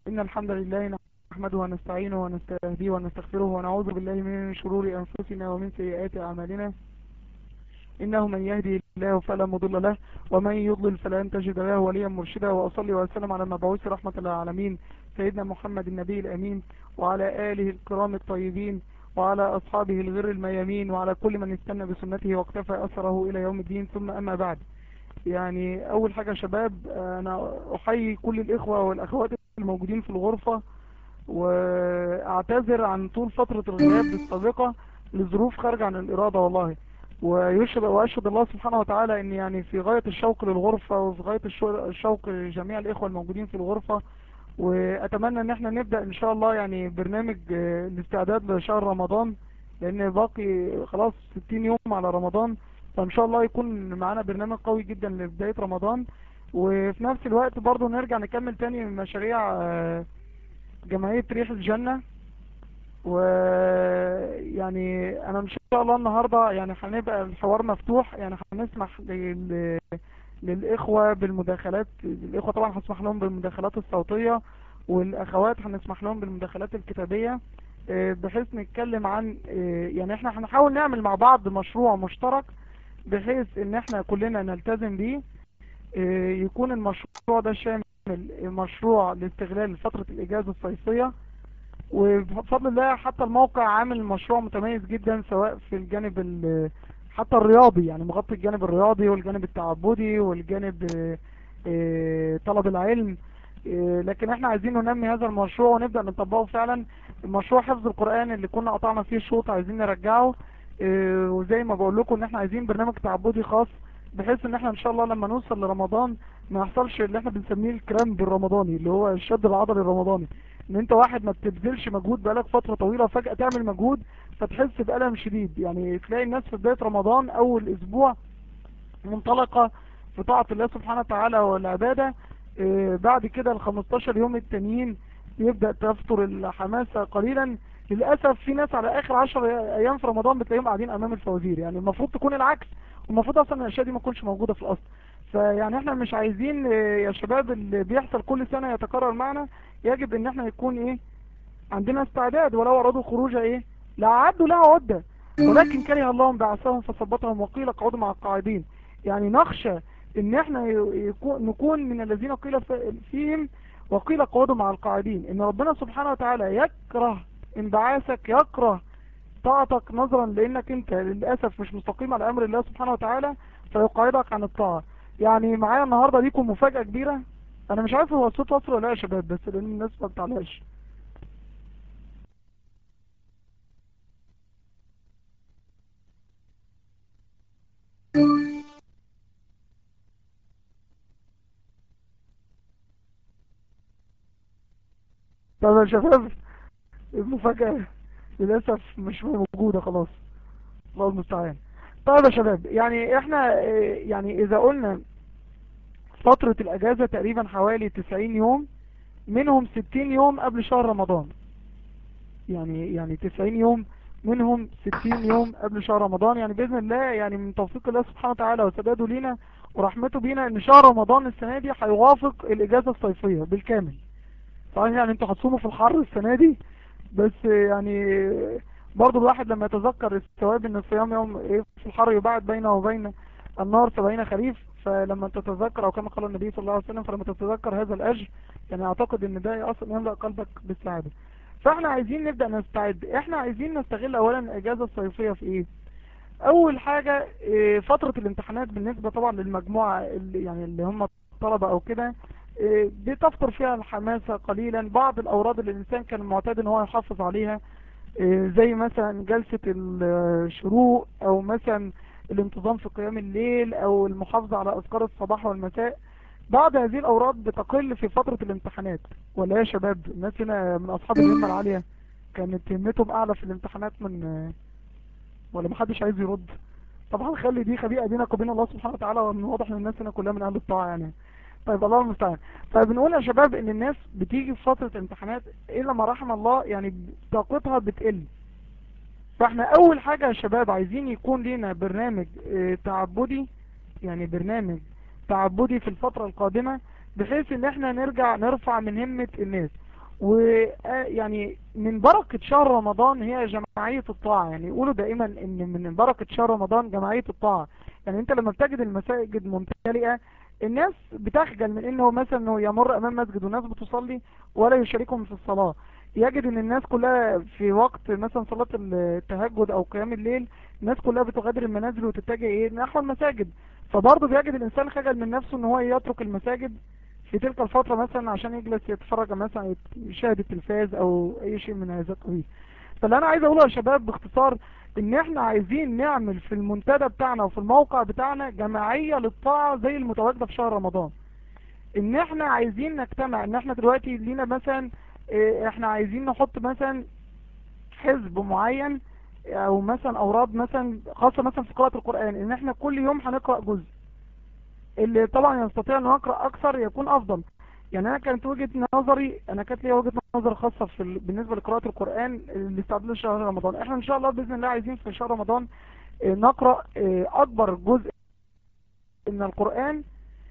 إن الحمد لله نحمده ونستعينه ونستهديه ونستغفره ونعوذ بالله من شرور أنفسنا ومن سيئات أعمالنا إنه من يهدي الله فلا مضل له ومن يضلل فلا تجد له وليا مرشدا وأصلي وأسلم على المبعوث رحمة للعالمين سيدنا محمد النبي الأمين وعلى آله الكرام الطيبين وعلى أصحابه الغر الميامين وعلى كل من استنى بسنته واقتفى أثره إلى يوم الدين ثم أما بعد يعني أول حاجة شباب أنا أحيي كل الإخوة والأخوات الموجودين في الغرفة وأعتذر عن طول فترة الغياب السابقة لظروف خارجة عن الإرادة والله ويشهد وأشهد الله سبحانه وتعالى أن يعني في غاية الشوق للغرفة وفي غاية الشوق لجميع الإخوة الموجودين في الغرفة وأتمنى أن احنا نبدأ إن شاء الله يعني برنامج الاستعداد لشهر رمضان لأن باقي خلاص 60 يوم على رمضان فإن شاء الله يكون معانا برنامج قوي جدا لبداية رمضان وفي نفس الوقت برضو نرجع نكمل تاني من مشاريع جمعية ريح الجنة ويعني انا ان شاء الله النهاردة يعني هنبقى الحوار مفتوح يعني هنسمح لل... للاخوة بالمداخلات الاخوة طبعا هنسمح لهم بالمداخلات الصوتية والاخوات هنسمح لهم بالمداخلات الكتابية بحيث نتكلم عن يعني احنا هنحاول نعمل مع بعض مشروع مشترك بحيث ان احنا كلنا نلتزم بيه يكون المشروع ده شامل مشروع لاستغلال فترة الاجازة الصيفية وبفضل الله حتى الموقع عامل مشروع متميز جدا سواء في الجانب حتى الرياضي يعني مغطي الجانب الرياضي والجانب التعبدي والجانب طلب العلم لكن احنا عايزين ننمي هذا المشروع ونبدأ نطبقه فعلا مشروع حفظ القرآن اللي كنا قطعنا فيه شوط عايزين نرجعه وزي ما بقول لكم ان احنا عايزين برنامج تعبدي خاص بحيث ان احنا ان شاء الله لما نوصل لرمضان ما يحصلش اللي احنا بنسميه الكرامب الرمضاني اللي هو الشد العضلي الرمضاني ان انت واحد ما بتبذلش مجهود بقالك فترة طويلة فجأة تعمل مجهود فتحس بألم شديد يعني تلاقي الناس في بداية رمضان اول اسبوع منطلقة في طاعة الله سبحانه وتعالى والعبادة اه بعد كده ال 15 يوم التانيين يبدأ تفتر الحماسة قليلا للأسف في ناس على اخر 10 ايام في رمضان بتلاقيهم قاعدين امام الفوازير يعني المفروض تكون العكس والمفروض اصلا الاشياء دي ما تكونش موجودة في الاصل فيعني احنا مش عايزين يا شباب اللي بيحصل كل سنة يتكرر معنا يجب ان احنا يكون ايه عندنا استعداد ولو ارادوا خروج ايه لا عدوا لها عدة ولكن كره الله بعثهم فثبتهم وقيل اقعدوا مع القاعدين يعني نخشى ان احنا يكون نكون من الذين قيل فيهم وقيل اقعدوا مع القاعدين ان ربنا سبحانه وتعالى يكره انبعاثك يكره طاعتك نظرا لانك انت للأسف مش مستقيم على امر الله سبحانه وتعالى فيقعدك عن الطاعة يعني معايا النهاردة ليكم مفاجأة كبيرة انا مش عارف هو الصوت واصل ولا لا يا شباب بس لان الناس ما بتعلاش طب يا شباب المفاجأة للأسف مش موجودة خلاص الله المستعان طيب يا شباب يعني احنا يعني اذا قلنا فترة الاجازة تقريبا حوالي 90 يوم منهم 60 يوم قبل شهر رمضان يعني يعني 90 يوم منهم 60 يوم قبل شهر رمضان يعني بإذن الله يعني من توفيق الله سبحانه وتعالى وسداده لينا ورحمته بينا ان شهر رمضان السنة دي هيوافق الاجازة الصيفية بالكامل صحيح يعني انتوا هتصوموا في الحر السنة دي بس يعني برضو الواحد لما يتذكر الثواب ان الصيام يوم ايه في الحر يبعد بينه وبين النار سبعين خريف فلما تتذكر او كما قال النبي صلى الله عليه وسلم فلما تتذكر هذا الاجر يعني اعتقد ان ده اصلا يملأ قلبك بالسعادة فاحنا عايزين نبدأ نستعد احنا عايزين نستغل اولا الاجازة الصيفية في ايه اول حاجة إيه فترة الامتحانات بالنسبة طبعا للمجموعة اللي يعني اللي هم الطلبة او كده إيه بتفطر فيها الحماسة قليلا بعض الاوراد اللي الانسان كان معتاد ان هو يحافظ عليها إيه زي مثلا جلسة الشروق او مثلا الانتظام في قيام الليل او المحافظة على اذكار الصباح والمساء بعض هذه الاوراد بتقل في فترة الامتحانات ولا يا شباب الناس هنا من اصحاب الهمة العالية كانت همتهم اعلى في الامتحانات من ولا محدش عايز يرد طبعا خلي دي خبيئة بينك وبين الله سبحانه وتعالى ومن واضح ان الناس هنا كلها من اهل الطاعة يعني طيب الله المستعان فبنقول يا شباب ان الناس بتيجي في فترة امتحانات الا ما رحم الله يعني طاقتها بتقل فاحنا اول حاجة يا شباب عايزين يكون لنا برنامج اه تعبدي يعني برنامج تعبدي في الفترة القادمة بحيث ان احنا نرجع نرفع من همة الناس ويعني من بركة شهر رمضان هي جماعية الطاعة يعني يقولوا دائما ان من بركة شهر رمضان جماعية الطاعة يعني انت لما بتجد المساجد ممتلئة الناس بتخجل من انه مثلا انه يمر امام مسجد والناس بتصلي ولا يشاركهم في الصلاة يجد ان الناس كلها في وقت مثلا صلاة التهجد او قيام الليل الناس كلها بتغادر المنازل وتتجه ايه نحو المساجد فبرضه بيجد الانسان خجل من نفسه ان هو يترك المساجد في تلك الفترة مثلا عشان يجلس يتفرج مثلا يشاهد التلفاز او اي شيء من هذا القبيل فاللي انا عايز اقوله يا شباب باختصار ان احنا عايزين نعمل في المنتدى بتاعنا وفي الموقع بتاعنا جماعية للطاعة زي المتواجدة في شهر رمضان ان احنا عايزين نجتمع ان احنا دلوقتي لينا مثلا اه احنا عايزين نحط مثلا حزب معين او مثلا اوراد مثلا خاصة مثلا في قراءة القرآن ان احنا كل يوم هنقرأ جزء اللي طبعا يستطيع انه يقرأ اكثر يكون افضل يعني انا كانت وجهة نظري انا كانت لي وجهة نظر خاصة في ال... بالنسبة لقراءة القرآن اللي استعدنا لشهر رمضان احنا ان شاء الله باذن الله عايزين في شهر رمضان نقرأ اكبر جزء من القرآن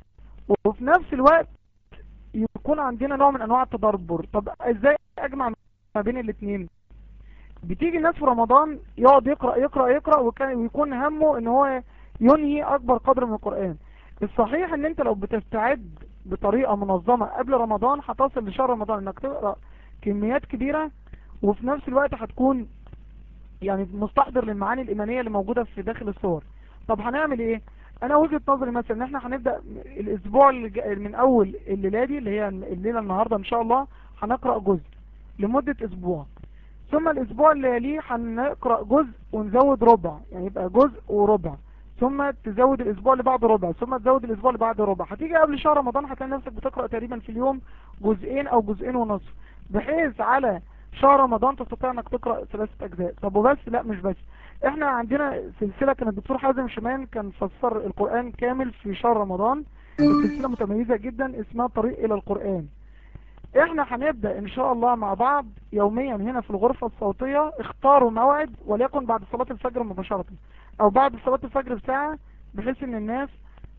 وفي نفس الوقت يكون عندنا نوع من انواع التدبر طب ازاي اجمع ما بين الاثنين بتيجي الناس في رمضان يقعد يقرأ يقرأ يقرأ وكان ويكون همه ان هو ينهي اكبر قدر من القرآن الصحيح ان انت لو بتستعد بطريقة منظمة قبل رمضان هتصل لشهر رمضان انك تقرأ كميات كبيرة وفي نفس الوقت هتكون يعني مستحضر للمعاني الإيمانية اللي موجودة في داخل الصور طب هنعمل ايه انا وجهة نظري مثلا ان احنا هنبدأ الاسبوع اللي من اول الليلة دي اللي هي الليلة النهاردة ان شاء الله هنقرأ جزء لمدة اسبوع ثم الاسبوع اللي يليه هنقرأ جزء ونزود ربع يعني يبقى جزء وربع ثم تزود الاسبوع اللي بعده ربع ثم تزود الاسبوع اللي بعده ربع هتيجي قبل شهر رمضان هتلاقي نفسك بتقرأ تقريبا في اليوم جزئين او جزئين ونصف بحيث على شهر رمضان تستطيع انك تقرأ ثلاثة اجزاء طب وبس لا مش بس احنا عندنا سلسلة كان الدكتور حازم شمان كان فسر القرآن كامل في شهر رمضان سلسلة متميزة جدا اسمها طريق الى القرآن احنا هنبدأ ان شاء الله مع بعض يوميا هنا في الغرفة الصوتية اختاروا موعد وليكن بعد صلاة الفجر مباشرة او بعد صلاة الفجر بساعة بحيث ان الناس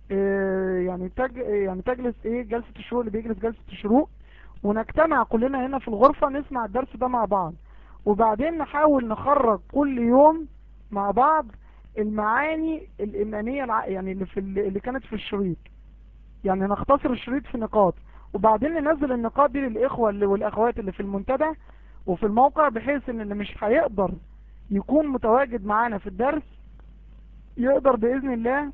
اه يعني تج يعني تجلس ايه جلسة الشروق اللي بيجلس جلسة الشروق ونجتمع كلنا هنا في الغرفة نسمع الدرس ده مع بعض وبعدين نحاول نخرج كل يوم مع بعض المعاني الإيمانية يعني اللي, في اللي كانت في الشريط يعني نختصر الشريط في نقاط وبعدين ننزل النقاط دي للإخوة اللي والأخوات اللي في المنتدى وفي الموقع بحيث ان اللي مش هيقدر يكون متواجد معانا في الدرس يقدر بإذن الله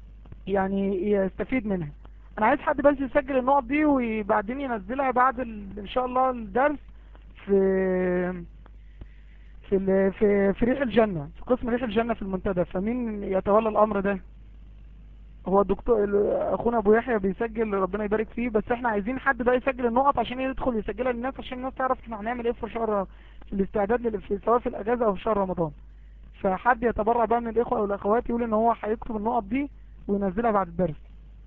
يعني يستفيد منها انا عايز حد بس يسجل النقط دي وبعدين ينزلها بعد ان شاء الله الدرس في في ال... في في ريح الجنة في قسم ريح الجنة في المنتدى فمين يتولى الامر ده هو الدكتور اخونا ابو يحيى بيسجل ربنا يبارك فيه بس احنا عايزين حد بقى يسجل النقط عشان يدخل يسجلها للناس عشان الناس تعرف احنا هنعمل ايه في شهر في الاستعداد في سواء في الاجازة او في شهر رمضان فحد يتبرع بقى من الاخوة او الاخوات يقول ان هو هيكتب النقط دي وينزلها بعد الدرس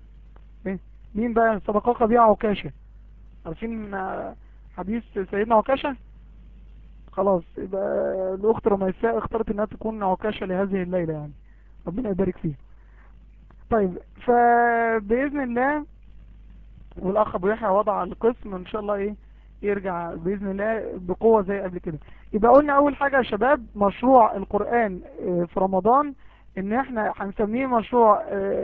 مين بقى صدقاء بيع عكاشة عارفين حديث سيدنا عكاشة خلاص يبقى الاخت رميساء اختارت انها تكون عكاشة لهذه الليلة يعني ربنا يبارك فيها طيب فبإذن الله والاخ ابو يحيى وضع القسم ان شاء الله ايه يرجع بإذن الله بقوة زي قبل كده يبقى قلنا اول حاجة يا شباب مشروع القرآن في رمضان ان احنا هنسميه مشروع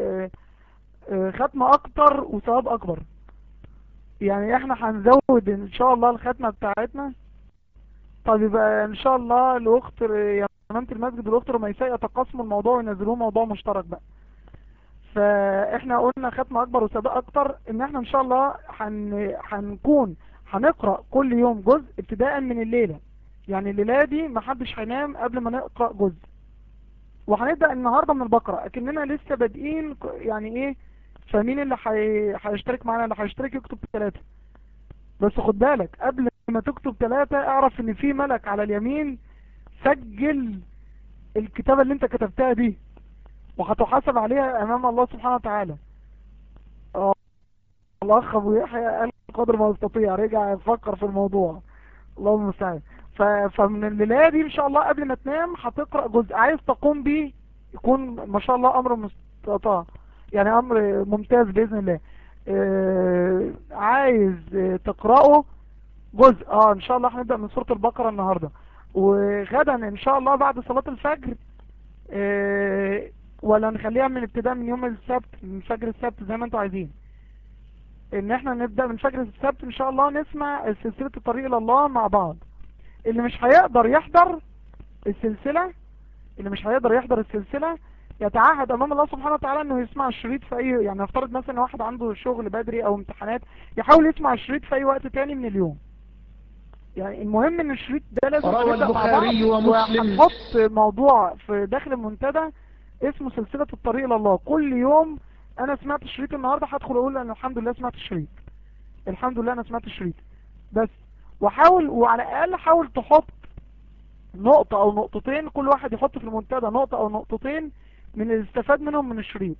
ختمة اكتر وثواب اكبر يعني احنا هنزود ان شاء الله الختمة بتاعتنا طيب يبقى ان شاء الله الاخت امامة المسجد والاخت رميساء يتقاسموا الموضوع وينزلوه موضوع مشترك بقى فاحنا قلنا ختمة اكبر وثواب اكتر ان احنا ان شاء الله هن... هنكون هنقرأ كل يوم جزء ابتداء من الليلة يعني الليلة دي محدش هينام قبل ما نقرأ جزء وهنبدأ النهاردة من البقرة اكننا لسه بادئين يعني ايه فمين اللي هيشترك معانا اللي هيشترك يكتب ثلاثة بس خد بالك قبل ما تكتب ثلاثة اعرف ان في ملك على اليمين سجل الكتابة اللي انت كتبتها دي وهتحاسب عليها امام الله سبحانه وتعالى اه الاخ ابو يحيى قال قدر ما يستطيع رجع يفكر في الموضوع اللهم المستعان فمن الليلة دي ان شاء الله قبل ما تنام هتقرأ جزء عايز تقوم بيه يكون ما شاء الله امر مستطاع يعني امر ممتاز باذن الله آه عايز آه تقرأه جزء اه ان شاء الله هنبدأ من سورة البقرة النهاردة وغدا ان شاء الله بعد صلاة الفجر اه ولا نخليها من ابتداء من يوم السبت من فجر السبت زي ما انتوا عايزين ان احنا نبدأ من فجر السبت ان شاء الله نسمع سلسلة الطريق الى الله مع بعض اللي مش هيقدر يحضر السلسلة اللي مش هيقدر يحضر السلسلة يتعهد امام الله سبحانه وتعالى انه يسمع الشريط في اي يعني نفترض مثلا واحد عنده شغل بدري او امتحانات يحاول يسمع الشريط في اي وقت تاني من اليوم يعني المهم ان الشريط ده لازم روى نبدأ مع بعض البخاري ومسلم وهنحط موضوع في داخل المنتدى اسمه سلسلة الطريق الى الله كل يوم انا سمعت الشريط النهاردة هدخل اقول انا الحمد لله سمعت الشريط الحمد لله انا سمعت الشريط بس وحاول وعلى الاقل حاول تحط نقطة او نقطتين كل واحد يحط في المنتدى نقطة او نقطتين من اللي استفاد منهم من الشريط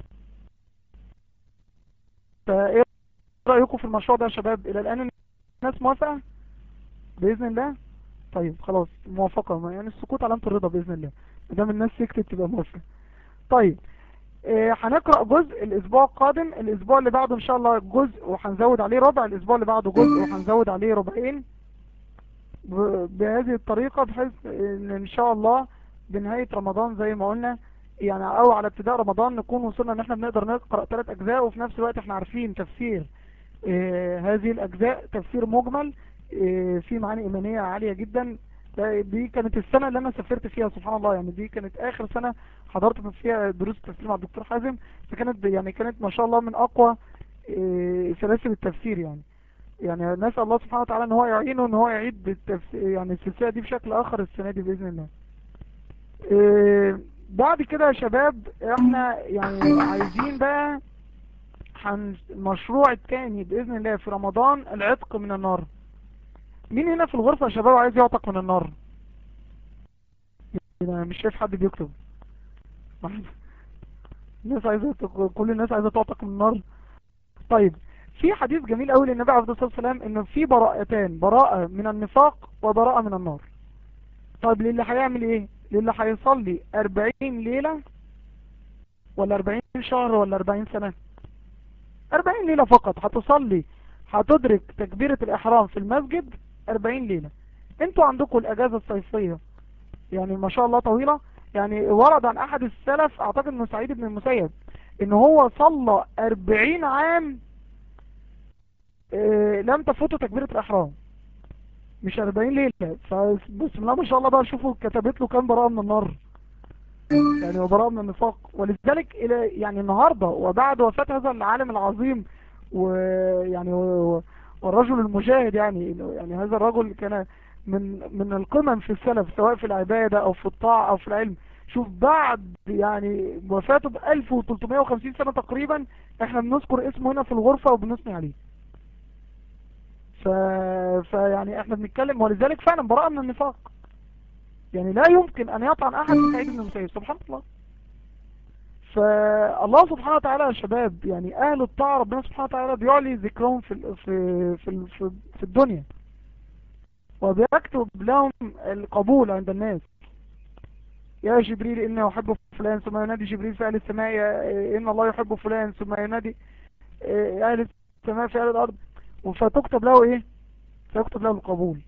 فايه رأيكم في المشروع ده يا شباب الى الان الناس موافقة بإذن الله طيب خلاص موافقة يعني السكوت علامة الرضا بإذن الله مدام الناس سكتت تبقى موافقة طيب آه، هنقرأ جزء الاسبوع القادم الاسبوع اللي بعده ان شاء الله جزء وهنزود عليه ربع الاسبوع اللي بعده جزء وهنزود عليه ربعين ب- بهذه الطريقة بحيث ان ان شاء الله بنهاية رمضان زي ما قلنا يعني او على ابتداء رمضان نكون وصلنا ان احنا بنقدر نقرأ ثلاث اجزاء وفي نفس الوقت احنا عارفين تفسير آه، هذه الاجزاء تفسير مجمل آه، في معاني ايمانية عالية جدا ده- دي كانت السنة اللي انا سافرت فيها سبحان الله يعني دي كانت اخر سنة حضرت فيها دروس التفسير مع الدكتور حازم فكانت يعني كانت ما شاء الله من اقوى آه، سلاسل التفسير يعني يعني نسأل الله سبحانه وتعالى ان هو يعينه ان هو يعيد بالتفسير يعني السلسلة دي بشكل اخر السنة دي بإذن الله آه، بعد كده يا شباب احنا يعني عايزين بقى هن- المشروع التاني بإذن الله في رمضان العتق من النار مين هنا في الغرفة يا شباب عايز يعتق من النار انا مش شايف حد بيكتب الناس عايزة تق- كل الناس عايزة تعتق من النار طيب في حديث جميل قوي للنبي عليه الصلاة والسلام انه في براءتان براءة من النفاق وبراءة من النار طيب للي هيعمل ايه للي هيصلي 40 ليلة ولا 40 شهر ولا 40 سنة 40 ليلة فقط هتصلي هتدرك تكبيرة الإحرام في المسجد 40 ليلة انتوا عندكم الأجازة الصيفية يعني ما شاء الله طويلة يعني ورد عن أحد السلف أعتقد من سعيد بن المسيب إن هو صلى 40 عام آه، لم تفوته تكبيرة الإحرام مش 40 ليلة فبسم الله ما شاء الله بقى شوفوا كتبت له كام براءة من النار يعني وبراءة من النفاق ولذلك إلى يعني النهاردة وبعد وفاة هذا العالم العظيم ويعني و- والرجل المجاهد يعني يعني هذا الرجل كان من من القمم في السلف سواء في العبادة او في الطاعة او في العلم شوف بعد يعني وفاته ب 1350 سنة تقريبا احنا بنذكر اسمه هنا في الغرفة وبنثني عليه ف... فيعني احنا بنتكلم ولذلك فعلا براءة من النفاق يعني لا يمكن ان يطعن احد في سعيد بن المسيب سبحان الله فالله سبحانه وتعالى يا شباب يعني اهل الطاعة ربنا سبحانه وتعالى بيعلي ذكرهم في ال- في في ال- في, في الدنيا وبيكتب لهم القبول عند الناس يا جبريل إني أحب فلان ثم ينادي جبريل في أهل السماء يا- إن الله يحب فلان ثم ينادي آه، أهل السماء في أهل الأرض فتكتب له إيه فيكتب له القبول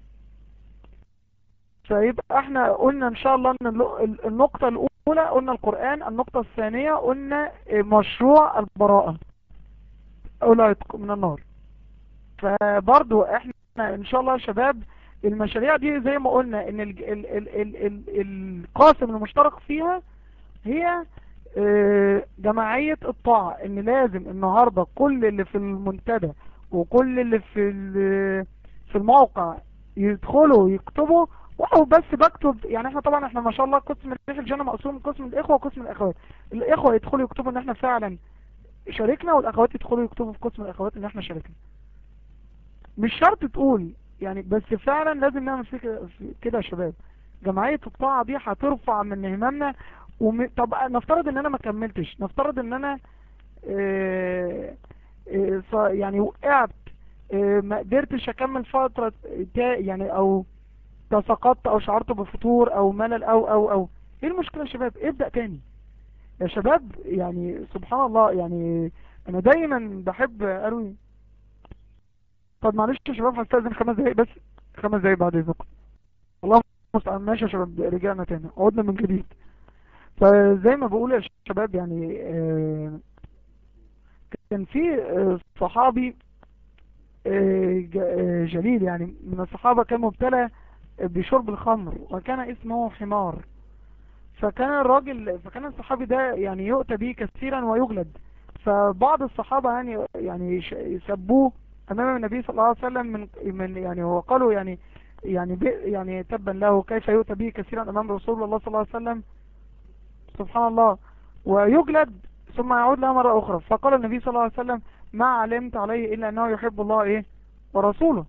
فيبقى احنا قلنا ان شاء الله ان الل- النقطة الاولى قلنا القرآن النقطة الثانية قلنا مشروع البراءة او العتق من النار فبرضو احنا ان شاء الله يا شباب المشاريع دي زي ما قلنا ان ال ال ال ال ال القاسم المشترك فيها هي اه، جماعية الطاعة ان لازم النهاردة كل اللي في المنتدى وكل اللي في ال- في الموقع يدخلوا يكتبوا واو بس بكتب يعني احنا طبعا احنا ما شاء الله قسم ريح الجنة مقسوم قسم الاخوة وقسم الاخوات الاخوة يدخلوا يكتبوا ان احنا فعلا شاركنا والاخوات يدخلوا يكتبوا في قسم الاخوات ان احنا شاركنا مش شرط تقول يعني بس فعلا لازم نعمل في كده- في كده يا شباب جمعية الطاعة دي هترفع من هممنا وم... طب نفترض ان انا ما كملتش نفترض ان انا اه... اه... ص- يعني وقعت اه... ما قدرتش اكمل فترة تا... يعني او تسقطت او شعرت بفتور او ملل او او او ايه المشكلة يا شباب ابدأ تاني يا شباب يعني سبحان الله يعني انا دايما بحب اروي طب معلش يا شباب هستأذن خمس دقايق بس خمس دقايق بعد اذنكم الله المستعان ماشي يا شباب رجعنا تاني عدنا من جديد فزي ما بقول يا شباب يعني آه، كان في آه، صحابي آه، ج- آه، جليل يعني من الصحابة كان مبتلى بشرب الخمر وكان اسمه حمار فكان الراجل فكان الصحابي ده يعني يؤتى به كثيرا ويجلد فبعض الصحابة يعني يعني ش- سبوه امام النبي صلى الله عليه وسلم من من يعني وقالوا يعني يعني بي يعني تبا له كيف يؤتى به كثيرا امام رسول الله صلى الله عليه وسلم سبحان الله ويجلد ثم يعود لها مرة اخرى فقال النبي صلى الله عليه وسلم ما علمت عليه الا انه يحب الله ايه ورسوله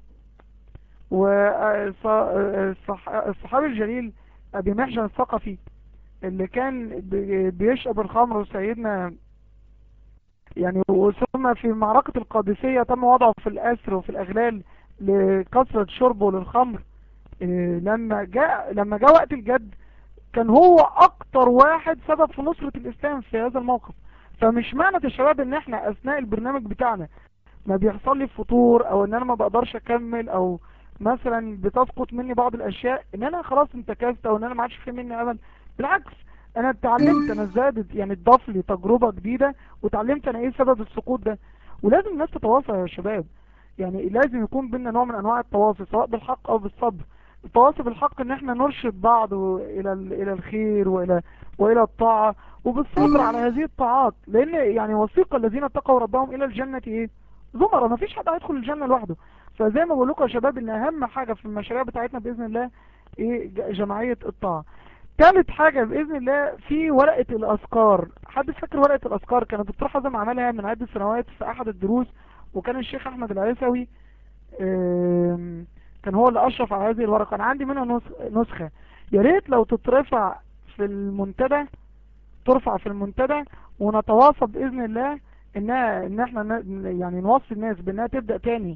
والصحابي الجليل ابي محجن الثقفي اللي كان بي- بيشرب الخمر سيدنا يعني وثم في معركة القادسية تم وضعه في الأسر وفي الأغلال لكثرة شربه للخمر إيه، لما جاء لما جاء وقت الجد كان هو أكتر واحد سبب في نصرة الإسلام في هذا الموقف فمش معنى يا شباب إن إحنا أثناء البرنامج بتاعنا ما بيحصل لي فطور أو إن أنا ما بقدرش أكمل أو مثلا بتسقط مني بعض الأشياء إن أنا خلاص انتكست أو إن أنا ما عادش في مني أمل بالعكس انا اتعلمت انا زادت يعني اتضاف لي تجربة جديدة وتعلمت انا ايه سبب السقوط ده ولازم الناس تتواصل يا شباب يعني لازم يكون بينا نوع من انواع التواصل سواء بالحق او بالصبر التواصل بالحق ان احنا نرشد بعض الى ال- الى الخير والى والى الطاعة وبالصبر على هذه الطاعات لان يعني وثيق الذين اتقوا ربهم الى الجنة ايه زمرة ما فيش حد هيدخل الجنة لوحده فزي ما بقول لكم يا شباب ان اهم حاجة في المشاريع بتاعتنا باذن الله ايه ج- جمعية الطاعة ثالث حاجة بإذن الله في ورقة الأذكار حد فاكر ورقة الأذكار كانت الدكتور حازم عملها من عدة سنوات في أحد الدروس وكان الشيخ أحمد العيسوي آم، كان هو اللي أشرف على هذه الورقة أنا عندي منها نس- نسخة يا ريت لو تترفع في المنتدى ترفع في المنتدى ونتواصل بإذن الله إنها إن إحنا ن- يعني نوصي الناس بإنها تبدأ تاني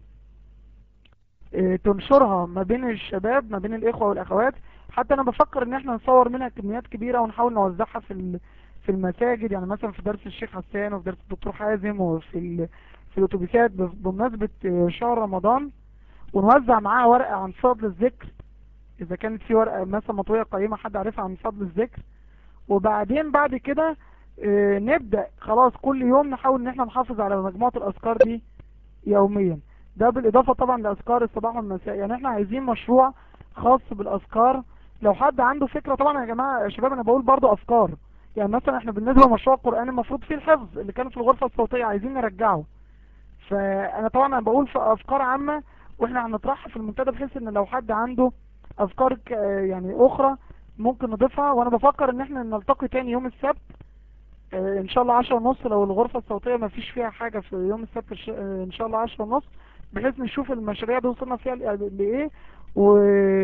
آه، تنشرها ما بين الشباب ما بين الإخوة والأخوات حتى انا بفكر ان احنا نصور منها كميات كبيرة ونحاول نوزعها في ال- في المساجد يعني مثلا في درس الشيخ حسان وفي درس الدكتور حازم وفي ال- في الاتوبيسات ب- بمناسبة شهر رمضان ونوزع معاها ورقة عن فضل الذكر اذا كانت في ورقة مثلا مطوية قيمة حد عارفها عن فضل الذكر وبعدين بعد كده آه، نبدأ خلاص كل يوم نحاول ان احنا نحافظ على مجموعة الاذكار دي يوميا ده بالاضافة طبعا لاذكار الصباح والمساء يعني احنا عايزين مشروع خاص بالاذكار لو حد عنده فكرة طبعا يا جماعة يا شباب انا بقول برضو افكار يعني مثلا احنا بالنسبة لمشروع القرآن المفروض فيه الحفظ اللي كان في الغرفة الصوتية عايزين نرجعه فانا طبعا انا بقول في افكار عامة واحنا هنطرحها في المنتدى بحيث ان لو حد عنده افكار ك- يعني اخرى ممكن نضيفها وانا بفكر ان احنا نلتقي تاني يوم السبت آه، ان شاء الله عشرة ونص لو الغرفة الصوتية ما فيش فيها حاجة في يوم السبت الش- آه، ان شاء الله عشرة ونص بحيث نشوف المشاريع دي وصلنا فيها ل- لايه و...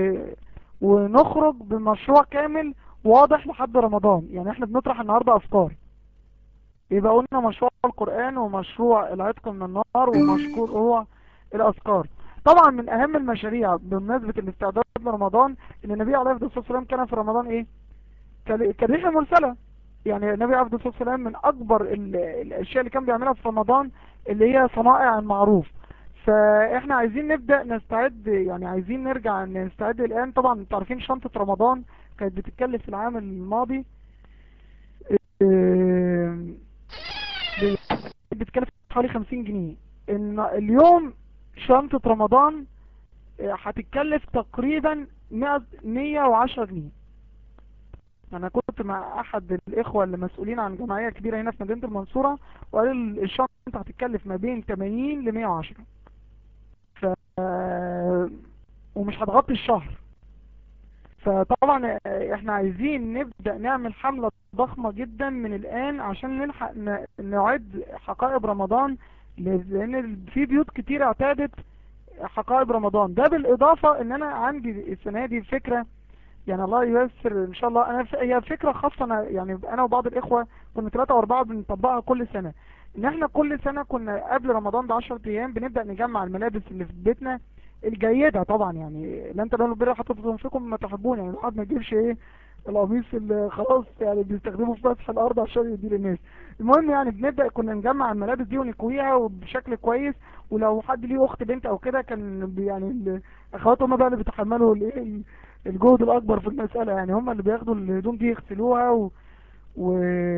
ونخرج بمشروع كامل واضح لحد رمضان يعني احنا بنطرح النهاردة افكار يبقى قلنا مشروع القرآن ومشروع العتق من النار ومشكور هو الاذكار طبعا من اهم المشاريع بمناسبة الاستعداد لرمضان ان النبي عليه الصلاة والسلام كان في رمضان ايه كال- كالريح المرسلة يعني النبي عليه الصلاة والسلام من اكبر ال- الاشياء اللي كان بيعملها في رمضان اللي هي صنائع المعروف فاحنا عايزين نبدأ نستعد يعني عايزين نرجع نستعد الان طبعا انتوا عارفين شنطة رمضان كانت بتتكلف العام الماضي آم، بتتكلف حوالي 50 جنيه ان اليوم شنطة رمضان آه، هتتكلف تقريبا 100 110 جنيه انا كنت مع احد الاخوة اللي مسؤولين عن جمعية كبيرة هنا في مدينة المنصورة وقال ال- الشنطة هتتكلف ما بين 80 ل 110 ف ومش هتغطي الشهر فطبعا احنا عايزين نبدأ نعمل حملة ضخمة جدا من الآن عشان نلحق ن- نعد حقائب رمضان لأن في بيوت كتير اعتادت حقائب رمضان ده بالإضافة ان انا عندي السنة دي فكرة يعني الله ييسر ان شاء الله انا ف... هي فكرة خاصة أنا يعني انا وبعض الاخوة كنا ثلاثة واربعة بنطبقها كل سنة ان احنا كل سنة كنا قبل رمضان ب 10 ايام بنبدأ نجمع الملابس اللي في بيتنا الجيدة طبعا يعني لا انت لو البر حطيتهم فيكم ما تحبون يعني الواحد ما يجيبش ايه القميص اللي خلاص يعني بيستخدمه في مسح الارض عشان يدي للناس المهم يعني بنبدأ كنا نجمع الملابس دي ونكويها بشكل كويس ولو حد ليه اخت بنت او كده كان بي- يعني الاخوات هم بقى اللي بيتحملوا الايه الجهد الاكبر في المسألة يعني هم اللي بياخدوا الهدوم دي يغسلوها و... و...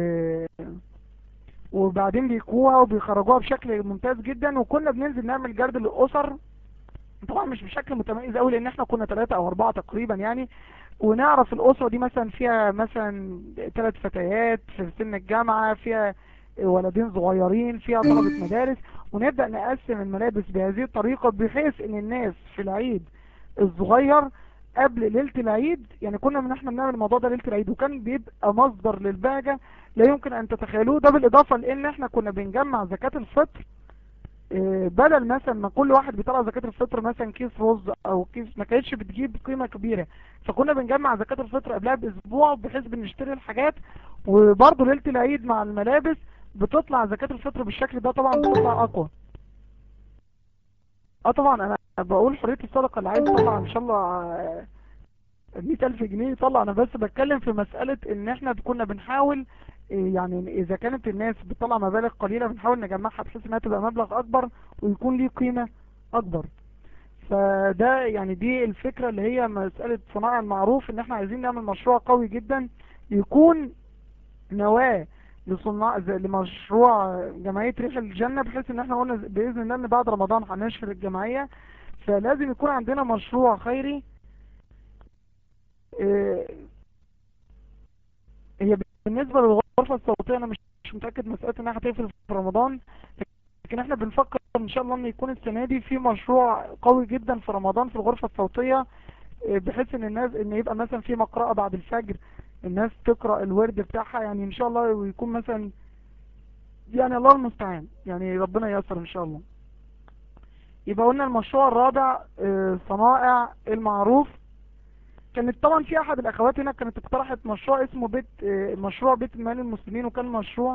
وبعدين بيكوها وبيخرجوها بشكل ممتاز جدا وكنا بننزل نعمل جرد للأسر طبعا مش بشكل متميز قوي لان احنا كنا ثلاثة او اربعة تقريبا يعني ونعرف الاسرة دي مثلا فيها مثلا ثلاث فتيات في سن الجامعة فيها ولدين صغيرين فيها طلبة مدارس ونبدأ نقسم الملابس بهذه الطريقة بحيث ان الناس في العيد الصغير قبل ليلة العيد يعني كنا من احنا بنعمل الموضوع ده ليلة العيد وكان بيبقى مصدر للبهجة لا يمكن ان تتخيلوه ده بالاضافة لان احنا كنا بنجمع زكاة الفطر إيه، بدل مثلا ما كل واحد بيطلع زكاة الفطر مثلا كيس رز او كيس ما كانتش بتجيب قيمة كبيرة فكنا بنجمع زكاة الفطر قبلها باسبوع بحيث بنشتري الحاجات وبرضه ليلة العيد مع الملابس بتطلع زكاة الفطر بالشكل ده طبعا بتطلع اقوى اه طبعا انا بقول حرية الصدقة اللي عايز يطلع ان شاء الله آه، مئة ألف جنيه يطلع أنا بس بتكلم في مسألة إن إحنا كنا بنحاول إيه، يعني إذا كانت الناس بتطلع مبالغ قليلة بنحاول نجمعها بحيث إنها تبقى مبلغ أكبر ويكون ليه قيمة أكبر فده يعني دي الفكرة اللي هي مسألة صناعة المعروف إن إحنا عايزين نعمل مشروع قوي جدا يكون نواة لصناع ز- لمشروع جمعية ريح الجنة بحيث إن إحنا قلنا بإذن الله إن بعد رمضان هننشر الجمعية فلازم يكون عندنا مشروع خيري إيه، هي بالنسبة للغرفة الصوتية أنا مش مش متأكد مسألة إنها هتقفل في رمضان لكن إحنا بنفكر إن شاء الله إن يكون السنة دي في مشروع قوي جدا في رمضان في الغرفة الصوتية إيه، بحيث إن الناس إن يبقى مثلا في مقرأة بعد الفجر الناس تقرأ الورد بتاعها يعني إن شاء الله ويكون مثلا يعني الله المستعان يعني ربنا ييسر إن شاء الله يبقى قلنا المشروع الرابع آه، صنائع المعروف كانت طبعا في احد الاخوات هنا كانت اقترحت مشروع اسمه بيت آه، مشروع بيت المال المسلمين وكان مشروع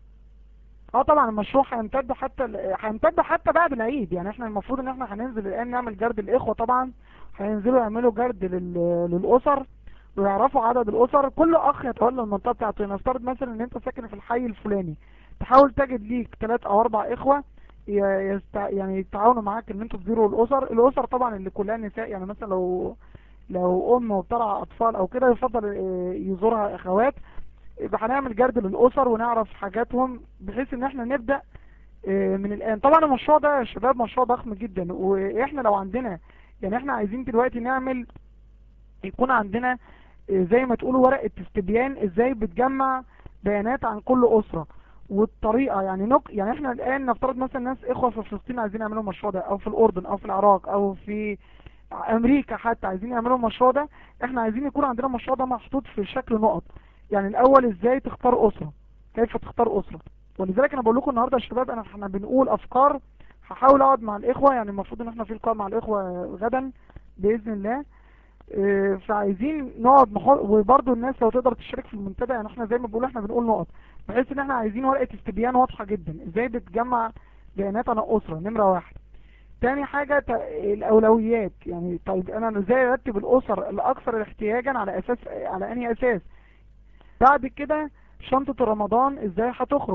اه طبعا المشروع هيمتد حتى ال- هيمتد حتى بعد العيد يعني احنا المفروض ان احنا هننزل الان نعمل جرد الاخوة طبعا هينزلوا يعملوا جرد لل- للاسر ويعرفوا عدد الاسر كل اخ يتولى المنطقة بتاعته نفترض مثلا ان انت ساكن في الحي الفلاني تحاول تجد ليك ثلاث او اربع اخوة ي- يست... يعني يتعاونوا معاك ان انتوا تزوروا الاسر الاسر طبعا اللي كلها نساء يعني مثلا لو لو ام وبترعى اطفال او كده يفضل آه، يزورها اخوات يبقى هنعمل جرد للاسر ونعرف حاجاتهم بحيث ان احنا نبدأ آه، من الان طبعا المشروع ده يا شباب مشروع ضخم جدا واحنا لو عندنا يعني احنا عايزين دلوقتي نعمل يكون عندنا آه، زي ما تقولوا ورقة استبيان ازاي بتجمع بيانات عن كل اسرة والطريقة يعني نق يعني احنا الان نفترض مثلا ناس اخوة في فلسطين عايزين يعملوا المشروع ده او في الاردن او في العراق او في امريكا حتى عايزين يعملوا المشروع ده احنا عايزين يكون عندنا المشروع ده محطوط في شكل نقط يعني الاول ازاي تختار اسرة كيف تختار اسرة ولذلك انا بقول لكم النهارده يا شباب انا احنا بنقول افكار هحاول اقعد مع الاخوة يعني المفروض ان احنا في لقاء مع الاخوة غدا باذن الله اه، فعايزين نقعد نحط وبرضه الناس لو تقدر تشارك في المنتدى يعني احنا زي ما بنقول احنا بنقول نقط بحيث ان احنا عايزين ورقة استبيان واضحة جدا ازاي بتجمع بيانات عن الاسرة نمرة واحد تاني حاجة ت- الأولويات يعني طيب أنا ازاي أرتب الأسر الأكثر احتياجا على أساس على أنهي أساس بعد كده شنطة رمضان ازاي هتخرج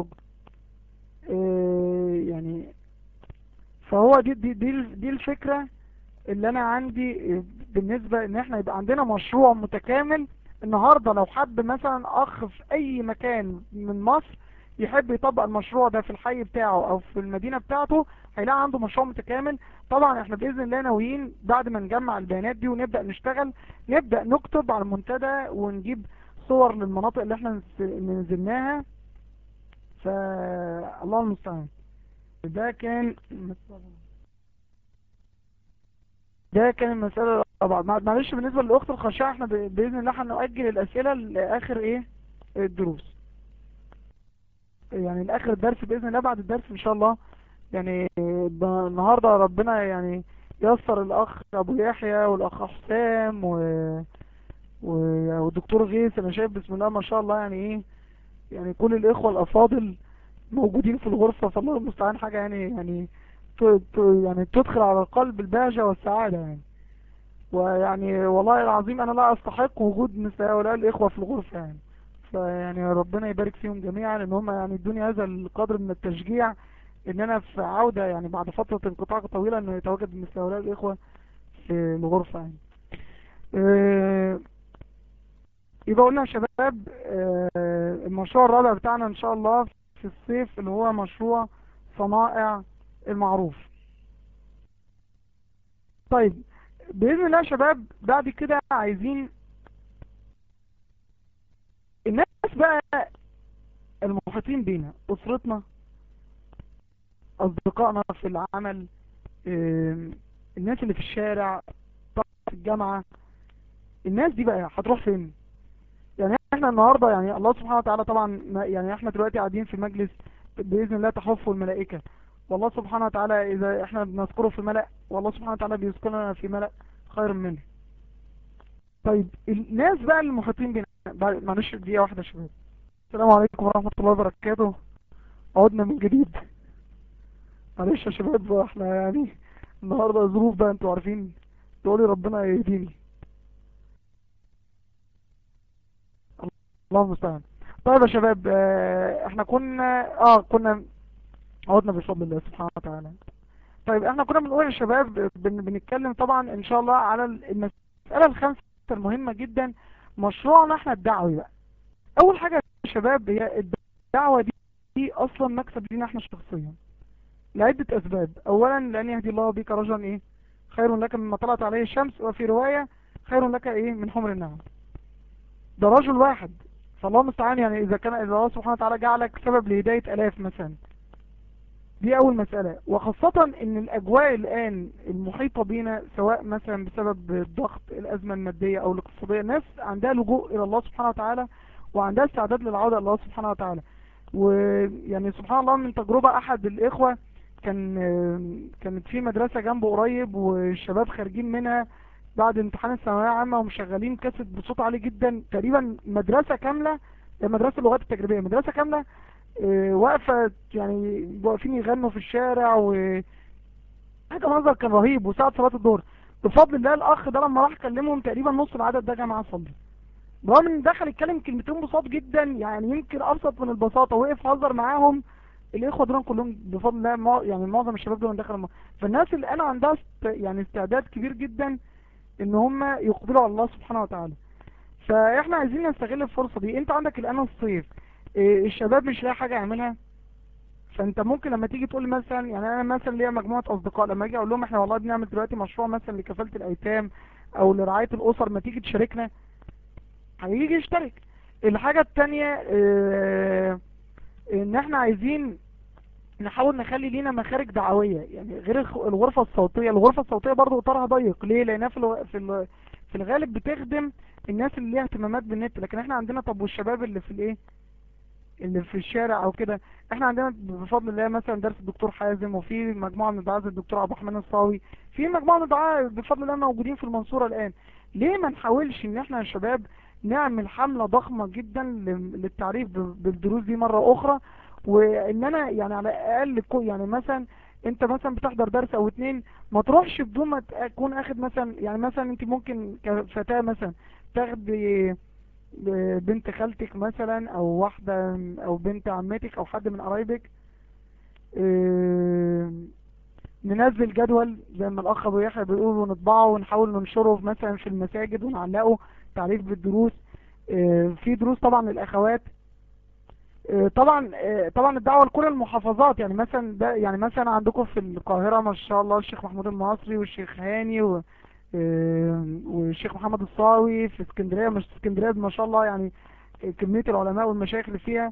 إيه يعني فهو دي دي دي, دي الفكرة اللي أنا عندي إيه، بالنسبة إن احنا يبقى عندنا مشروع متكامل النهاردة لو حد مثلا أخ في أي مكان من مصر يحب يطبق المشروع ده في الحي بتاعه أو في المدينة بتاعته هيلاقي عنده مشروع متكامل طبعا احنا بإذن الله ناويين بعد ما نجمع البيانات دي ونبدأ نشتغل نبدأ نكتب على المنتدى ونجيب صور للمناطق اللي احنا نس- نزلناها فالله المستعان ده كان ده كان المسألة طبعا معلش بالنسبة للأخت الخاشعة احنا ب- بإذن الله هنؤجل الأسئلة لآخر ايه الدروس يعني لآخر الدرس بإذن الله بعد الدرس إن شاء الله يعني ب- النهاردة ربنا يعني يسر الأخ أبو يحيى والأخ حسام و... و... والدكتور غيث أنا شايف بسم الله ما شاء الله يعني إيه يعني كل الإخوة الأفاضل موجودين في الغرفة فالله المستعان حاجة يعني يعني ت... ت... يعني تدخل على القلب البهجة والسعادة يعني ويعني والله العظيم انا لا استحق وجود مثل هؤلاء الاخوة في الغرفة يعني فيعني ربنا يبارك فيهم جميعا ان هم يعني ادوني هذا القدر من التشجيع ان انا في عودة يعني بعد فترة انقطاع طويلة انه يتواجد مثل هؤلاء الاخوة في الغرفة يعني أه يبقى قلنا يا شباب أه المشروع الرابع بتاعنا ان شاء الله في الصيف اللي هو مشروع صنائع المعروف طيب بإذن الله يا شباب بعد كده عايزين الناس بقى المحيطين بينا أسرتنا أصدقائنا في العمل الناس اللي في الشارع في الجامعة الناس دي بقى هتروح فين يعني احنا النهاردة يعني الله سبحانه وتعالى طبعا يعني احنا دلوقتي قاعدين في مجلس بإذن الله تحفه الملائكة والله سبحانه وتعالى إذا احنا بنذكره في ملأ والله سبحانه وتعالى بيذكرنا في ملأ خير منه طيب الناس بقى المحيطين بنا معلش دقيقة واحدة يا شباب السلام عليكم ورحمة الله وبركاته عدنا من جديد معلش يا شباب احنا يعني النهاردة ظروف بقى انتوا عارفين تقولي ربنا يهديني الله المستعان طيب يا شباب احنا كنا اه كنا عودنا بفضل الله سبحانه وتعالى طيب احنا كنا بنقول يا شباب بن بنتكلم طبعا ان شاء الله على المسألة الخامسة المهمة جدا مشروعنا احنا الدعوي بقى اول حاجة يا شباب هي الدعوة دي, دي اصلا مكسب لينا احنا شخصيا لعدة اسباب اولا لان يهدي الله بك رجلا ايه خير لك مما طلعت عليه الشمس وفي رواية خير لك ايه من حمر النعم ده رجل واحد فالله المستعان يعني اذا كان اذا الله سبحانه وتعالى جعلك سبب لهداية الاف مثلا دي اول مسألة وخاصة ان الاجواء الان المحيطة بينا سواء مثلا بسبب الضغط الازمة المادية او الاقتصادية الناس عندها لجوء الى الله سبحانه وتعالى وعندها استعداد للعودة الى الله سبحانه وتعالى ويعني سبحان الله من تجربة احد الاخوة كان كانت في مدرسة جنبه قريب والشباب خارجين منها بعد امتحان الثانوية عامة ومشغلين كاسيت بصوت عالي جدا تقريبا مدرسة كاملة مدرسة اللغات التجريبية مدرسة كاملة واقفة يعني واقفين يغنوا في الشارع و حاجة منظر كان رهيب وساعة صلاة الظهر بفضل الله الاخ ده لما راح كلمهم تقريبا نص العدد ده جماعة صلي برغم ان دخل يتكلم كلمتين بساط جدا يعني يمكن ابسط من البساطة وقف هزر معاهم الاخوة دول كلهم بفضل الله مع... يعني معظم الشباب دول دخلوا الم... فالناس اللي انا عندها است... يعني استعداد كبير جدا ان هم يقبلوا على الله سبحانه وتعالى فاحنا عايزين نستغل الفرصة دي انت عندك الان الصيف الشباب مش لاقي حاجة يعملها فانت ممكن لما تيجي تقول مثلا يعني انا مثلا ليا مجموعة اصدقاء لما اجي اقول لهم احنا والله بنعمل دلوقتي مشروع مثلا لكفالة الايتام او لرعاية الاسر ما تيجي تشاركنا هيجي يشترك الحاجة التانية اه ان احنا عايزين نحاول نخلي لينا مخارج دعوية يعني غير الغرفة الصوتية الغرفة الصوتية برضو اطارها ضيق ليه لانها في, الو... في, ال... في الغالب بتخدم الناس اللي ليها اهتمامات بالنت لكن احنا عندنا طب والشباب اللي في الايه اللي في الشارع او كده احنا عندنا بفضل الله مثلا درس الدكتور حازم وفي مجموعة من الدعاء الدكتور عبد الرحمن الصاوي في مجموعة من الدعاء بفضل الله موجودين في المنصورة الان ليه ما نحاولش ان احنا يا شباب نعمل حملة ضخمة جدا للتعريف بالدروس دي مرة اخرى وان انا يعني على الاقل يعني مثلا انت مثلا بتحضر درس او اتنين ما تروحش بدون ما تكون اخد مثلا يعني مثلا انت ممكن كفتاة مثلا تاخد بنت خالتك مثلا او واحدة او بنت عمتك او حد من قرايبك ننزل جدول زي ما الاخ ابو يحيى بيقول ونطبعه ونحاول ننشره مثلا في المساجد ونعلقه تعريف بالدروس في دروس طبعا للاخوات طبعا طبعا الدعوه لكل المحافظات يعني مثلا ده يعني مثلا عندكم في القاهره ما شاء الله الشيخ محمود المصري والشيخ هاني و والشيخ محمد الصاوي في اسكندريه مش اسكندريه ما شاء الله يعني كميه العلماء والمشايخ اللي فيها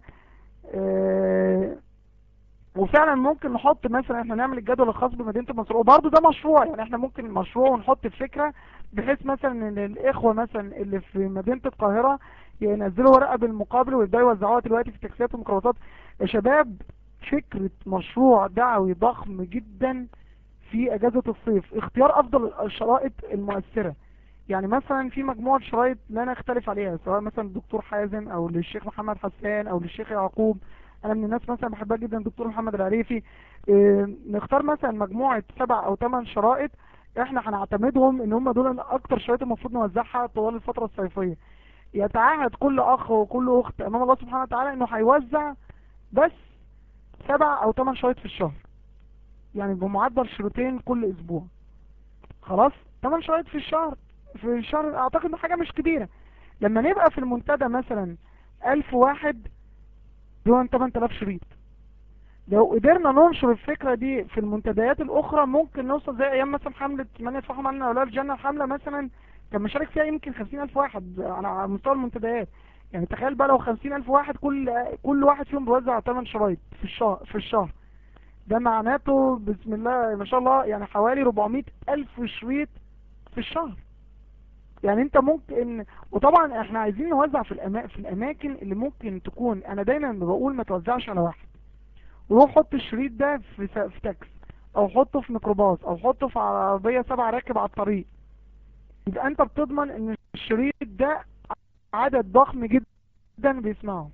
وفعلا ممكن نحط مثلا احنا نعمل الجدول الخاص بمدينه المنصوره وبرضه ده مشروع يعني احنا ممكن مشروع ونحط الفكره بحيث مثلا ان الاخوه مثلا اللي في مدينه القاهره ينزلوا ورقه بالمقابل ويبداوا يوزعوها دلوقتي في التاكسيات والميكروباصات يا شباب فكره مشروع دعوي ضخم جدا في اجازه الصيف اختيار افضل الشرائط المؤثره يعني مثلا في مجموعه شرايط لا نختلف عليها سواء مثلا الدكتور حازم او للشيخ محمد حسان او للشيخ يعقوب انا من الناس مثلا بحبها جدا الدكتور محمد العريفي اه نختار مثلا مجموعة سبع او ثمان شرائط احنا هنعتمدهم ان هم دول اكتر شرايط المفروض نوزعها طوال الفترة الصيفية يتعهد كل اخ وكل اخت امام الله سبحانه وتعالى انه هيوزع بس سبع او ثمان شرايط في الشهر يعني بمعدل شريطين كل اسبوع خلاص ثمان شرايط في الشهر في الشهر اعتقد ان حاجة مش كبيرة لما نبقى في المنتدى مثلا الف واحد دون 8000 شريط لو قدرنا ننشر الفكرة دي في المنتديات الاخرى ممكن نوصل زي ايام مثلا حملة من يتفحم عنا ولا الجنة الحملة مثلا كان مشارك فيها يمكن 50000 واحد على مستوى المنتديات يعني تخيل بقى لو 50000 واحد كل كل واحد فيهم بيوزع 8 شرايط في الشهر في الشهر ده معناته بسم الله ما شاء الله يعني حوالي 400000 شريط في الشهر يعني انت ممكن وطبعا احنا عايزين نوزع في الأما... في الاماكن اللي ممكن تكون انا دايما بقول ما توزعش على واحد وروح حط الشريط ده في س... في تاكس او حطه في ميكروباص او حطه في عربية سبع راكب على الطريق يبقى انت بتضمن ان الشريط ده عدد ضخم جدا بيسمعه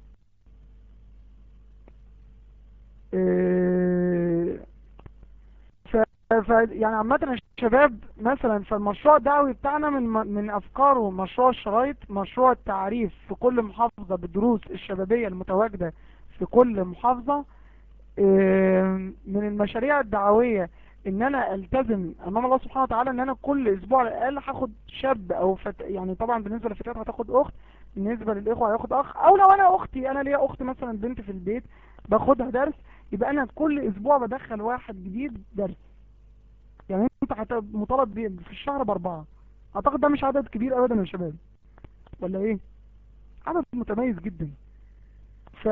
اه ف... ف... يعني عامة الشباب مثلا فالمشروع الدعوي بتاعنا من من افكاره مشروع الشرايط مشروع التعريف في كل محافظة بالدروس الشبابية المتواجدة في كل محافظة اه من المشاريع الدعوية ان انا التزم امام الله سبحانه وتعالى ان انا كل اسبوع على الاقل هاخد شاب او فت... يعني طبعا بالنسبة للفتيات هتاخد اخت بالنسبة للاخوة هياخد اخ او لو انا اختي انا ليا اخت مثلا بنت في البيت باخدها درس يبقى انا كل اسبوع بدخل واحد جديد درس يعني انت حتى مطالب بيه في الشهر باربعة اعتقد ده مش عدد كبير ابدا يا شباب ولا ايه عدد متميز جدا ف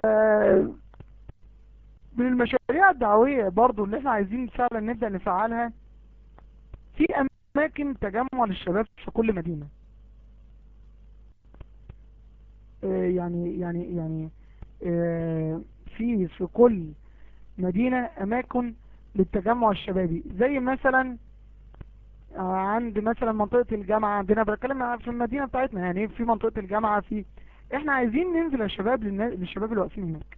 من المشاريع الدعوية برضو اللي احنا عايزين فعلا نبدأ نفعلها في اماكن تجمع للشباب في كل مدينة اه يعني يعني يعني اه في في كل مدينة اماكن للتجمع الشبابي زي مثلا عند مثلا منطقة الجامعة عندنا بتكلم في المدينة بتاعتنا يعني في منطقة الجامعة في احنا عايزين ننزل يا شباب للشباب اللي واقفين هناك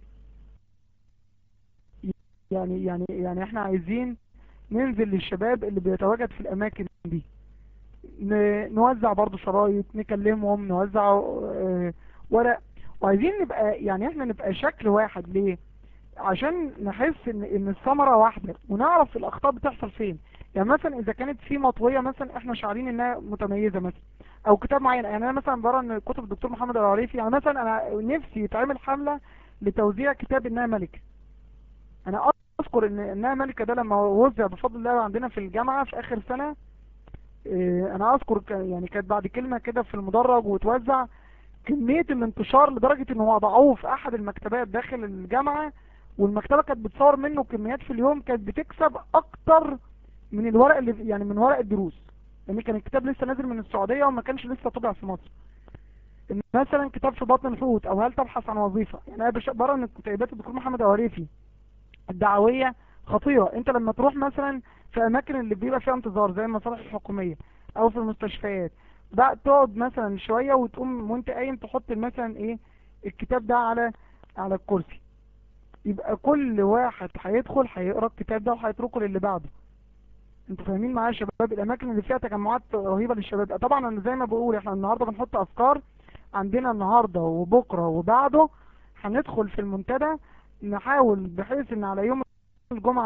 يعني يعني يعني احنا عايزين ننزل للشباب اللي بيتواجد في الاماكن دي نوزع برضو شرايط نكلمهم نوزع اه ورق وعايزين نبقى يعني احنا نبقى شكل واحد ليه عشان نحس ان ان الثمرة واحدة ونعرف الاخطاء بتحصل فين يعني مثلا اذا كانت في مطوية مثلا احنا شعارين انها متميزة مثلا او كتاب معين يعني انا مثلا برى ان كتب الدكتور محمد العريفي يعني مثلا انا نفسي يتعمل حملة لتوزيع كتاب انها ملكة انا اذكر ان انها ملكة ده لما وزع بفضل الله عندنا في الجامعة في اخر سنة اه انا اذكر يعني كانت بعد كلمة كده في المدرج وتوزع كمية الانتشار لدرجة ان هو ضعوه في احد المكتبات داخل الجامعة والمكتبة كانت بتصور منه كميات في اليوم كانت بتكسب اكتر من الورق اللي يعني من ورق الدروس لان يعني كان الكتاب لسه نازل من السعودية وما كانش لسه طبع في مصر مثلا كتاب في بطن الحوت او هل تبحث عن وظيفة يعني انا برى ان كتابات الدكتور محمد عواريفي الدعوية خطيرة انت لما تروح مثلا في اماكن اللي بيبقى فيها انتظار زي المصالح الحكومية او في المستشفيات بقى تقعد مثلا شوية وتقوم وانت قايم تحط مثلا ايه الكتاب ده على على الكرسي يبقى كل واحد هيدخل هيقرا الكتاب ده وهيتركه للي بعده انتوا فاهمين معايا يا شباب الاماكن اللي فيها تجمعات رهيبة للشباب طبعا انا زي ما بقول احنا النهاردة بنحط افكار عندنا النهاردة وبكرة وبعده هندخل في المنتدى نحاول بحيث ان على يوم الجمعة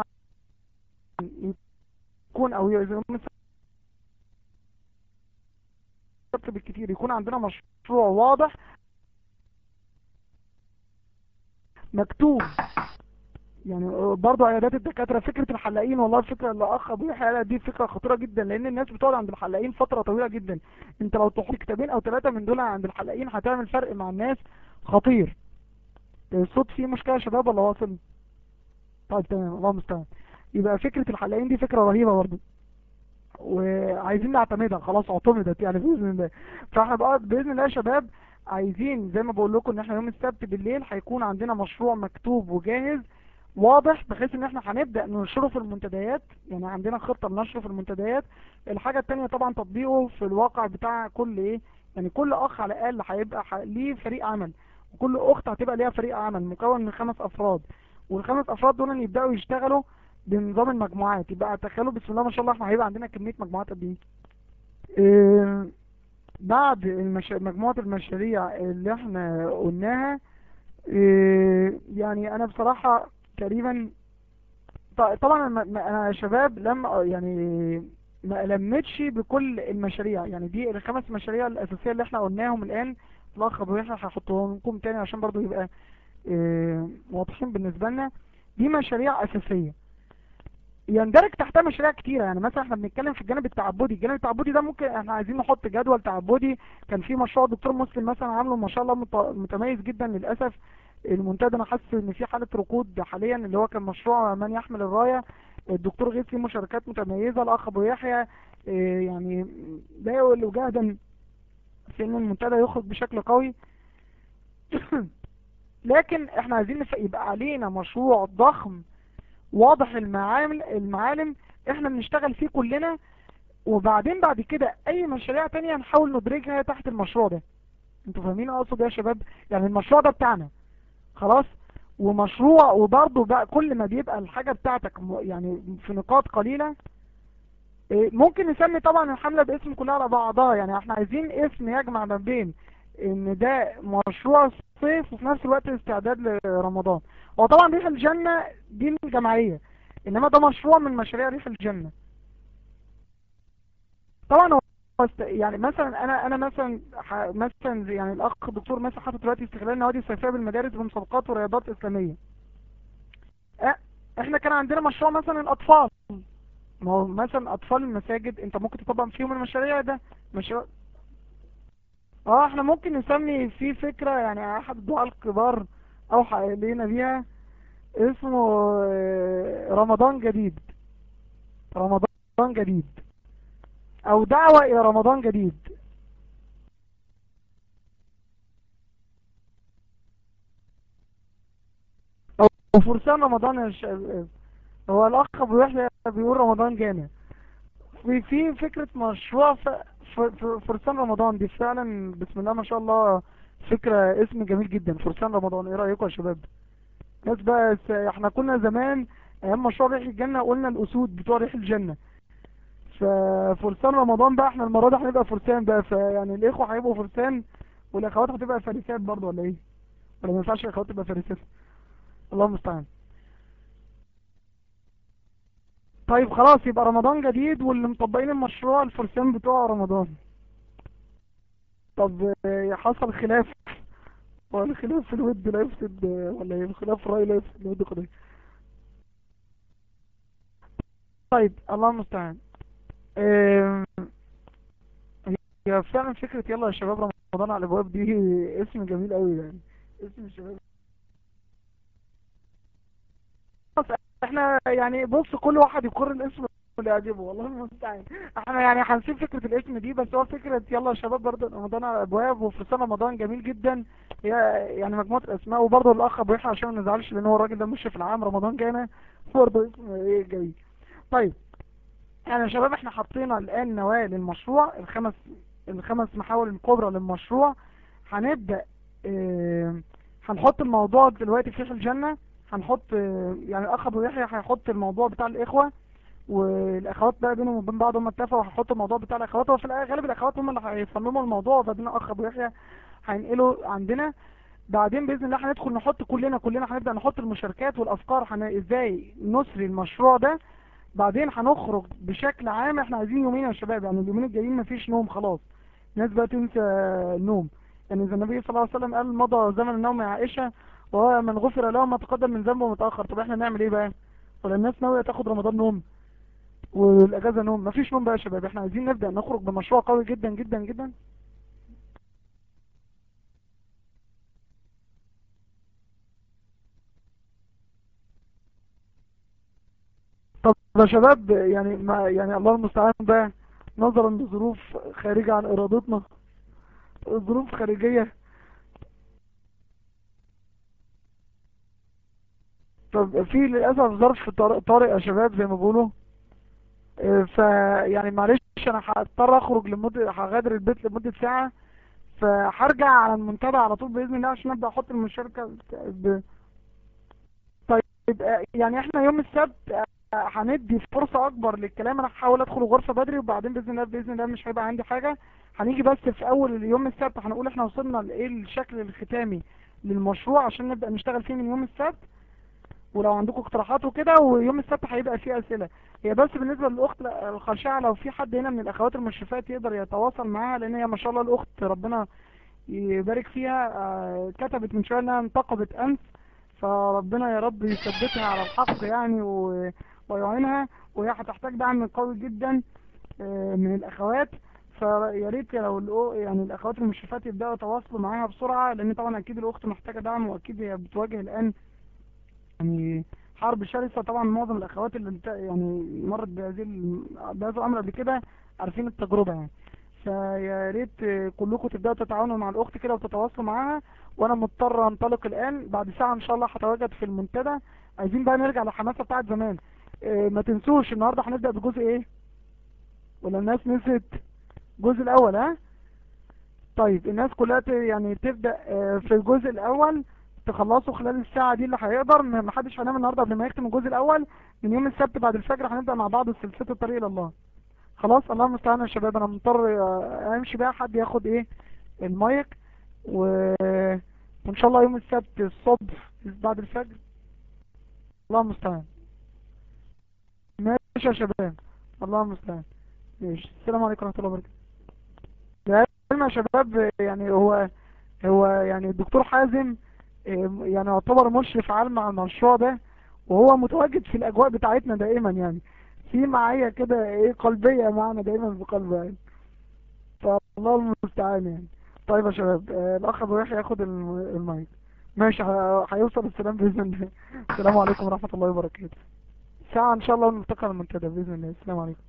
يكون او يوم السبت بالكتير يكون عندنا مشروع واضح مكتوب يعني برضو عيادات الدكاترة فكرة الحلاقين والله الفكرة اللي اخ ابو يحيى دي فكرة خطيرة جدا لان الناس بتقعد عند الحلاقين فترة طويلة جدا انت لو تحط كتابين او ثلاثة من دول عند الحلاقين هتعمل فرق مع الناس خطير الصوت فيه مشكلة يا شباب ولا واصل طيب تمام الله المستعان يبقى فكرة الحلاقين دي فكرة رهيبة برضو وعايزين نعتمدها خلاص اعتمدت يعني بإذن الله فاحنا بقى بإذن الله يا شباب عايزين زي ما بقول لكم ان احنا يوم السبت بالليل هيكون عندنا مشروع مكتوب وجاهز واضح بحيث ان احنا هنبدأ ننشره في المنتديات يعني عندنا خطة لنشره في المنتديات الحاجة التانية طبعا تطبيقه في الواقع بتاع كل ايه يعني كل اخ على الاقل هيبقى ليه فريق عمل وكل اخت هتبقى ليها فريق عمل مكون من خمس افراد والخمس افراد دول يبدأوا يشتغلوا بنظام المجموعات يبقى تخيلوا بسم الله ما شاء الله احنا هيبقى عندنا كمية مجموعات قد ايه اه بعد المش... مجموعة المشاريع اللي احنا قلناها اه يعني انا بصراحة تقريبا طبعا انا يا شباب لم يعني ما لمتش بكل المشاريع يعني دي الخمس مشاريع الاساسية اللي احنا قلناهم الان الاخ ابو يحيى هحطهم لكم تاني عشان برضو يبقى اه واضحين بالنسبة لنا دي مشاريع اساسية يندرج تحتها مشاريع كتيرة يعني مثلا احنا بنتكلم في الجانب التعبدي الجانب التعبدي ده ممكن احنا عايزين نحط جدول تعبدي كان في مشروع دكتور مسلم مثلا عامله ما شاء الله متميز جدا للأسف المنتدى انا حاسس ان في حالة ركود حاليا اللي هو كان مشروع من يحمل الراية الدكتور غيث فيه مشاركات متميزة الاخ ابو يحيى يعني لا يقول جهدا في ان المنتدى يخرج بشكل قوي لكن احنا عايزين يبقى علينا مشروع ضخم واضح المعامل المعالم احنا بنشتغل فيه كلنا وبعدين بعد كده اي مشاريع تانية نحاول ندرجها تحت المشروع ده انتوا فاهمين اقصد يا شباب يعني المشروع ده بتاعنا خلاص ومشروع وبرضه بقى كل ما بيبقى الحاجة بتاعتك يعني في نقاط قليلة ممكن نسمي طبعا الحملة باسم كلها على بعضها يعني احنا عايزين اسم يجمع ما بين ان ده مشروع صيف وفي نفس الوقت استعداد لرمضان هو طبعا ريح الجنة دي الجماعية انما ده مشروع من مشاريع ريح الجنة طبعا هو يعني مثلا انا انا مثلا مثلا يعني الاخ الدكتور مثلا حاطط دلوقتي استغلال النوادي الصيفيه بالمدارس بمسابقات ورياضات اسلاميه احنا كان عندنا مشروع مثلا الاطفال ما هو مثلا اطفال المساجد انت ممكن تطبق فيهم المشاريع ده مشروع اه احنا ممكن نسمي في فكرة يعني احد الدعاء الكبار اوحى الينا بيها اسمه رمضان جديد رمضان جديد او دعوة الى رمضان جديد او فرسان رمضان هو الاخ ابو يحيى بيقول رمضان جانا في في فكرة مشروع فرسان رمضان دي فعلا بسم الله ما شاء الله فكرة اسم جميل جدا فرسان رمضان ايه رأيكم يا شباب ناس بقى احنا كنا زمان ايام مشروع ريح الجنة قلنا الاسود بتوع ريح الجنة ففرسان رمضان بقى احنا المرة دي هنبقى فرسان بقى فيعني الاخوة هيبقوا فرسان والاخوات هتبقى فارسات برضه ولا ايه ولا ما ينفعش الاخوات تبقى فارسات الله المستعان طيب خلاص يبقى رمضان جديد واللي مطبقين المشروع الفرسان بتوع رمضان طب حصل خلاف ولا خلاف في الود لا يفسد ولا ايه خلاف في الرأي لا يفسد الود قضية طيب الله المستعان هي فعلا فكرة يلا يا شباب رمضان على الابواب دي اسم جميل قوي يعني اسم الشباب احنا يعني بص كل واحد يقر الاسم اللي يعجبه والله المستعان احنا يعني هنسيب فكرة الاسم دي بس هو فكرة يلا يا شباب برضه رمضان على الابواب وفي سنة رمضان جميل جدا هي يعني مجموعة الاسماء وبرضه الاخ ابو يحيى عشان ما نزعلش لان هو الراجل ده مش في العام رمضان جانا برضه اسم ايه جميل طيب يعني يا شباب احنا حطينا الان نواة للمشروع الخمس الخمس محاور الكبرى للمشروع هنبدأ اه هنحط الموضوع دلوقتي في الجنة هنحط يعني الاخ ابو يحيى هيحط الموضوع بتاع الاخوة والاخوات بقى بينهم وبين بعض هم اتفقوا هيحطوا الموضوع بتاع الاخوات وفي غالب الاخوات هم اللي هيصمموا الموضوع وبعدين الاخ ابو يحيى هينقله عندنا بعدين باذن الله هندخل نحط كلنا كلنا هنبدا نحط المشاركات والافكار حن... ازاي نسري المشروع ده بعدين هنخرج بشكل عام احنا عايزين يومين يا شباب يعني اليومين الجايين مفيش نوم خلاص الناس بقى تنسى النوم يعني اذا النبي صلى الله عليه وسلم قال مضى زمن النوم يا عائشة وهو من غفر له ما تقدم من ذنبه متأخر طب احنا نعمل ايه بقى ولا الناس ناوية تاخد رمضان نوم والاجازة نوم مفيش نوم بقى يا شباب احنا عايزين نبدأ نخرج بمشروع قوي جدا جدا جدا طب يا شباب يعني ما يعني الله المستعان بقى نظرا لظروف خارجة عن ارادتنا ظروف خارجية طب في للأسف ظرف طارئ يا شباب زي ما بيقولوا فيعني معلش انا هضطر اخرج لمدة هغادر البيت لمدة ساعة فهرجع على المنتدى على طول بإذن الله عشان ابدأ احط المشاركة ب... طيب يعني احنا يوم السبت هندي فرصة اكبر للكلام انا هحاول ادخل الغرفة بدري وبعدين باذن الله باذن الله مش هيبقى عندي حاجة هنيجي بس في اول اليوم السبت هنقول احنا وصلنا لايه الشكل الختامي للمشروع عشان نبدأ نشتغل فيه من يوم السبت ولو عندكم اقتراحات وكده ويوم السبت هيبقى فيه اسئلة هي بس بالنسبة للاخت الخاشعة لو في حد هنا من الاخوات المشرفات يقدر يتواصل معاها لان هي ما شاء الله الاخت ربنا يبارك فيها آه، كتبت من شوية انها انتقبت امس فربنا يا رب يثبتها على الحق يعني و- ويعينها وهي هتحتاج دعم قوي جدا آه، من الاخوات فيا ريت لو الأو- يعني الاخوات المشرفات يبداوا يتواصلوا معاها بسرعه لان طبعا اكيد الاخت محتاجه دعم واكيد هي بتواجه الان يعني حرب شرسه طبعا معظم الاخوات اللي انت- يعني مرت بهذه ال- بهذا الامر قبل كده عارفين التجربه يعني فيا ريت آه، كلكم تبداوا تتعاونوا مع الاخت كده وتتواصلوا معاها وانا مضطر انطلق الان بعد ساعه ان شاء الله هتواجد في المنتدى عايزين بقى نرجع للحماسه بتاعت زمان آه، ما تنسوش النهارده هنبدا بجزء ايه ولا الناس نسيت الجزء الاول ها طيب الناس كلها ت- يعني تبدا آه، في الجزء الاول تخلصوا خلال الساعه دي اللي هيقدر ما ما حدش هينام النهارده قبل ما يختم الجزء الاول من يوم السبت بعد الفجر هنبدا مع بعض سلسله الطريق الى الله خلاص الله المستعان يا شباب انا مضطر آه، امشي بقى حد ياخد ايه المايك و... وان شاء الله يوم السبت الصبح بعد الفجر الله المستعان ماشي يا شباب الله المستعان ماشي السلام عليكم ورحمه الله وبركاته العلم يا شباب يعني هو هو يعني الدكتور حازم إيه، يعني يعتبر مشرف عام على المشروع ده وهو متواجد في الاجواء بتاعتنا دائما يعني في معايا كده ايه قلبية معنا دايما في قلبه يعني فالله المستعان يعني طيب يا شباب آه، الاخ ابو يحيى ياخد الم- المايك ماشي ه- هيوصل السلام باذن الله السلام عليكم ورحمة الله وبركاته ساعة ان شاء الله ونلتقي على المنتدى باذن الله السلام عليكم